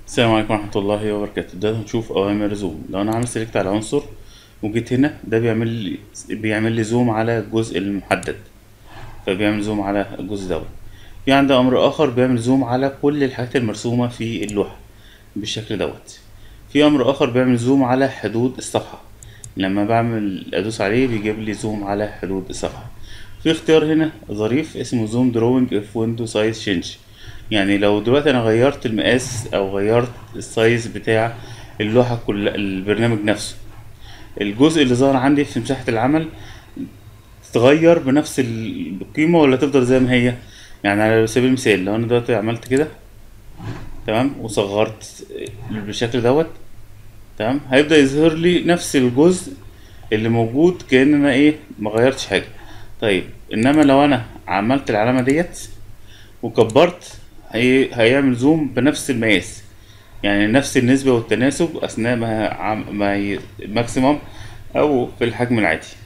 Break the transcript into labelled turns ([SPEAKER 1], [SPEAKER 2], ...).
[SPEAKER 1] السلام عليكم ورحمة الله وبركاته ده هنشوف أوامر زوم لو أنا عامل سيلكت على عنصر وجيت هنا ده بيعمل لي بيعمل لي زوم على الجزء المحدد فبيعمل زوم على الجزء دوت في عندي أمر آخر بيعمل زوم على كل الحاجات المرسومة في اللوحة بالشكل دوت في أمر آخر بيعمل زوم على حدود الصفحة لما بعمل أدوس عليه بيجيب لي زوم على حدود الصفحة في اختيار هنا ظريف اسمه زوم دروينج اف ويندو سايز تشينج يعني لو دلوقتي انا غيرت المقاس او غيرت السايز بتاع اللوحة كل البرنامج نفسه الجزء اللي ظهر عندي في مساحة العمل تتغير بنفس القيمة ولا تفضل زي ما هي يعني على سبيل المثال لو انا دلوقتي عملت كده تمام وصغرت بالشكل دوت تمام هيبدأ يظهر لي نفس الجزء اللي موجود كأن انا ايه ما غيرتش حاجة طيب انما لو انا عملت العلامة ديت وكبرت هي... هيعمل زوم بنفس المقاس يعني نفس النسبة والتناسب أثناء ما, عم... ما ي... ماكسيموم أو في الحجم العادي